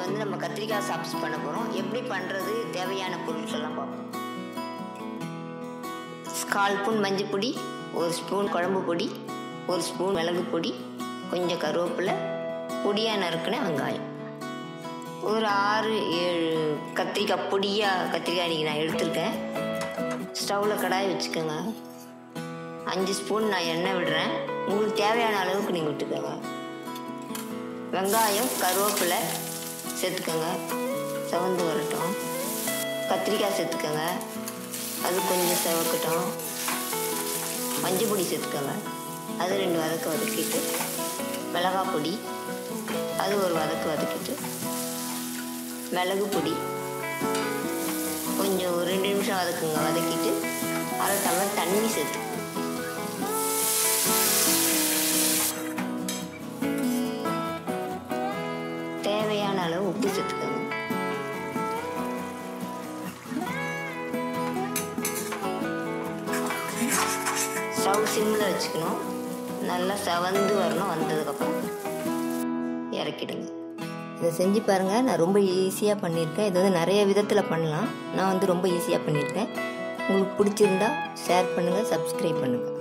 வந்து நம்ம கத்திரிக்காய் சாப்ஸ் பண்ண போகிறோம் எப்படி பண்ணுறது தேவையான பொருட்கள் எல்லாம் பார்ப்போம் கால் ஸ்பூன் மஞ்சள் பொடி ஒரு ஸ்பூன் குழம்பு பொடி ஒரு ஸ்பூன் மிளகு பொடி கொஞ்சம் கருவேப்பிலை பொடியாக நறுக்கின வெங்காயம் ஒரு ஆறு ஏழு கத்திரிக்காய் பொடியாக கத்திரிக்காய் இன்றைக்கி நான் எடுத்திருக்கேன் ஸ்டவ்வில் கடாய் வச்சுக்கோங்க அஞ்சு ஸ்பூன் நான் எண்ணெய் விடுறேன் உங்களுக்கு தேவையான அளவுக்கு நீங்கள் விட்டுக்கோங்க வெங்காயம் கருவேப்பிலை சேர்த்துக்கோங்க செவந்து வரட்டும் கத்திரிக்காய் சேர்த்துக்கோங்க அது கொஞ்சம் செவக்கட்டும் மஞ்சள் பொடி சேர்த்துக்கோங்க அது ரெண்டு வதக்கு வதக்கிட்டு மிளகாய் பொடி அது ஒரு வதக்கு வதக்கிட்டு மிளகு பொடி கொஞ்சம் ஒரு ரெண்டு நிமிஷம் வதக்குங்க வதக்கிட்டு அரை டம்ளர் தண்ணி சேர்த்து தேவையான அளவு உப்பு சேர்த்துக்கோங்க ஸ்டவ் சிம்மில் வச்சுக்கணும் நல்லா செவந்து வரணும் வந்ததுக்கப்புறம் இறக்கிடுங்க இதை செஞ்சு பாருங்கள் நான் ரொம்ப ஈஸியாக பண்ணியிருக்கேன் இது வந்து நிறைய விதத்தில் பண்ணலாம் நான் வந்து ரொம்ப ஈஸியாக பண்ணியிருக்கேன் உங்களுக்கு பிடிச்சிருந்தா ஷேர் பண்ணுங்கள் சப்ஸ்கிரைப் பண்ணுங்கள்